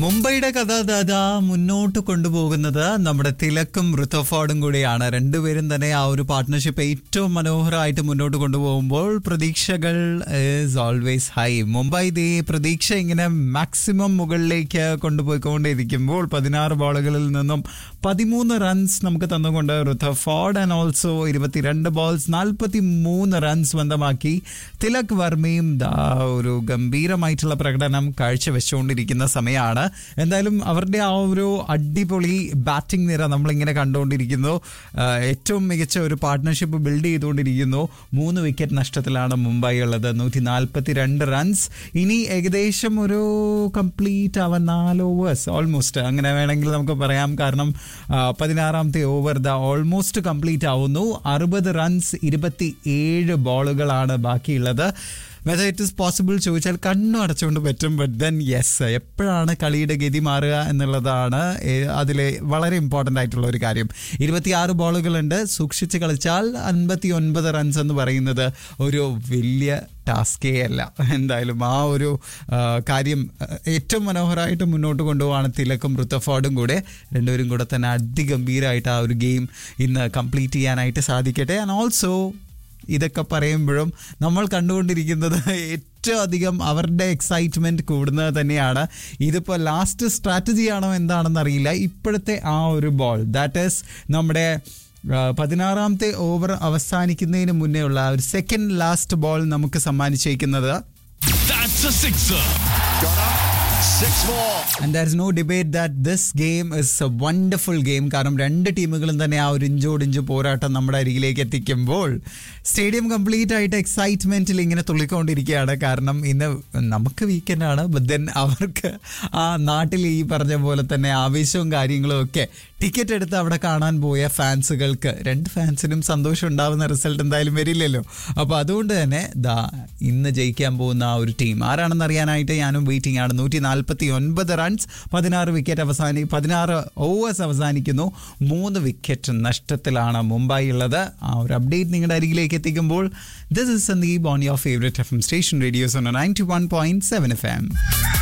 മുംബൈയുടെ കഥ ദാദാ മുന്നോട്ട് കൊണ്ടുപോകുന്നത് നമ്മുടെ തിലക്കും ഋതഫോർഡും കൂടിയാണ് രണ്ടുപേരും തന്നെ ആ ഒരു പാർട്ട്ണർഷിപ്പ് ഏറ്റവും മനോഹരമായിട്ട് മുന്നോട്ട് കൊണ്ടുപോകുമ്പോൾ പ്രതീക്ഷകൾ ഈസ് ഓൾവേസ് ഹൈ മുംബൈ ദേ പ്രതീക്ഷ ഇങ്ങനെ മാക്സിമം മുകളിലേക്ക് കൊണ്ടുപോയിക്കൊണ്ടിരിക്കുമ്പോൾ പതിനാറ് ബോളുകളിൽ നിന്നും പതിമൂന്ന് റൺസ് നമുക്ക് തന്നുകൊണ്ട് ഋതഫോർഡ് ആൻഡ് ഓൾസോ ഇരുപത്തിരണ്ട് ബോൾസ് നാൽപ്പത്തി മൂന്ന് റൺസ് സ്വന്തമാക്കി തിലക് വർമ്മയും ദാ ഒരു ഗംഭീരമായിട്ടുള്ള പ്രകടനം കാഴ്ചവെച്ചുകൊണ്ടിരിക്കുന്ന സമയമാണ് എന്തായാലും അവരുടെ ആ ഒരു അടിപൊളി ബാറ്റിംഗ് നിര നമ്മളിങ്ങനെ കണ്ടുകൊണ്ടിരിക്കുന്നു ആ, ഏറ്റവും മികച്ച ഒരു പാർട്ട്ണർഷിപ്പ് ബിൽഡ് ചെയ്തുകൊണ്ടിരിക്കുന്നു മൂന്ന് വിക്കറ്റ് നഷ്ടത്തിലാണ് മുംബൈ ഉള്ളത് നൂറ്റി നാൽപ്പത്തി രണ്ട് റൺസ് ഇനി ഏകദേശം ഒരു കംപ്ലീറ്റ് ആവാൻ നാല് ഓവേഴ്സ് ഓൾമോസ്റ്റ് അങ്ങനെ വേണമെങ്കിൽ നമുക്ക് പറയാം കാരണം ആ, പതിനാറാമത്തെ ഓവർ ദ ഓൾമോസ്റ്റ് കംപ്ലീറ്റ് ആവുന്നു അറുപത് റൺസ് ഇരുപത്തി ഏഴ് ബോളുകളാണ് ബാക്കിയുള്ളത് വെദർ ഇറ്റ് ഇസ് പോസിബിൾ ചോദിച്ചാൽ കണ്ണു അടച്ചുകൊണ്ട് പറ്റും ബട്ട് ദെൻ യെസ് എപ്പോഴാണ് കളിയുടെ ഗതി മാറുക എന്നുള്ളതാണ് അതിൽ വളരെ ഇമ്പോർട്ടൻ്റ് ആയിട്ടുള്ള ഒരു കാര്യം ഇരുപത്തിയാറ് ബോളുകളുണ്ട് സൂക്ഷിച്ച് കളിച്ചാൽ അൻപത്തി ഒൻപത് റൺസ് എന്ന് പറയുന്നത് ഒരു വലിയ ടാസ്കേ അല്ല എന്തായാലും ആ ഒരു ആ, കാര്യം ആ, ഏറ്റവും മനോഹരമായിട്ട് മുന്നോട്ട് കൊണ്ടുപോവാണ് തിലക്കും ഋത്തഫോർഡും കൂടെ രണ്ടുപേരും കൂടെ തന്നെ അതിഗംഭീരമായിട്ട് ആ ഒരു ഗെയിം ഇന്ന് കംപ്ലീറ്റ് ചെയ്യാനായിട്ട് സാധിക്കട്ടെ ആൻഡ് ഓൾസോ ഇതൊക്കെ പറയുമ്പോഴും നമ്മൾ കണ്ടുകൊണ്ടിരിക്കുന്നത് ഏറ്റവും അധികം അവരുടെ എക്സൈറ്റ്മെന്റ് കൂടുന്നത് തന്നെയാണ് ഇതിപ്പോൾ ലാസ്റ്റ് സ്ട്രാറ്റജി ആണോ എന്താണെന്ന് അറിയില്ല ഇപ്പോഴത്തെ ആ ഒരു ബോൾ ദാറ്റ് ഈസ് നമ്മുടെ ആ, പതിനാറാമത്തെ ഓവർ അവസാനിക്കുന്നതിന് മുന്നേ ഉള്ള ആ ഒരു സെക്കൻഡ് ലാസ്റ്റ് ബോൾ നമുക്ക് സമ്മാനിച്ചേക്കുന്നത് That's a sixer. Six more. And there is no debate that this game is a wonderful game കാരണം രണ്ട് ടീമുകളും തന്നെ ആ ഒരു ഇഞ്ചോടിഞ്ച് പോരാട്ടം നമ്മുടെ അരികിലേക്ക് എത്തിക്കുമ്പോൾ സ്റ്റേഡിയം കംപ്ലീറ്റ് ആയിട്ട് എക്സൈറ്റ്മെന്റിൽ ഇങ്ങനെ തുള്ളിക്കൊണ്ടിരിക്കുകയാണ് കാരണം ഇന്ന് നമുക്ക് വീക്കെൻഡ് ആണ് ബട്ട് ദെൻ അവർക്ക് ആ നാട്ടിൽ ഈ പറഞ്ഞ പോലെ തന്നെ ആവേശവും കാര്യങ്ങളും ഒക്കെ ടിക്കറ്റ് എടുത്ത് അവിടെ കാണാൻ പോയ ഫാൻസുകൾക്ക് രണ്ട് ഫാൻസിനും സന്തോഷം ഉണ്ടാവുന്ന റിസൾട്ട് എന്തായാലും വരില്ലല്ലോ അപ്പോൾ അതുകൊണ്ട് തന്നെ ദാ ഇന്ന് ജയിക്കാൻ പോകുന്ന ആ ഒരു ടീം ആരാണെന്ന് അറിയാനായിട്ട് ഞാനും വെയിറ്റിംഗ് ആണ് നൂറ്റി നാൽപ്പത്തി ഒൻപത് റൺസ് പതിനാറ് വിക്കറ്റ് അവസാനി പതിനാറ് ഓവേഴ്സ് അവസാനിക്കുന്നു മൂന്ന് വിക്കറ്റ് നഷ്ടത്തിലാണ് മുംബൈ ഉള്ളത് ആ ഒരു അപ്ഡേറ്റ് നിങ്ങളുടെ അരികിലേക്ക് എത്തിക്കുമ്പോൾ this is Sandeep on your favourite F M station radio's ninety one point seven F M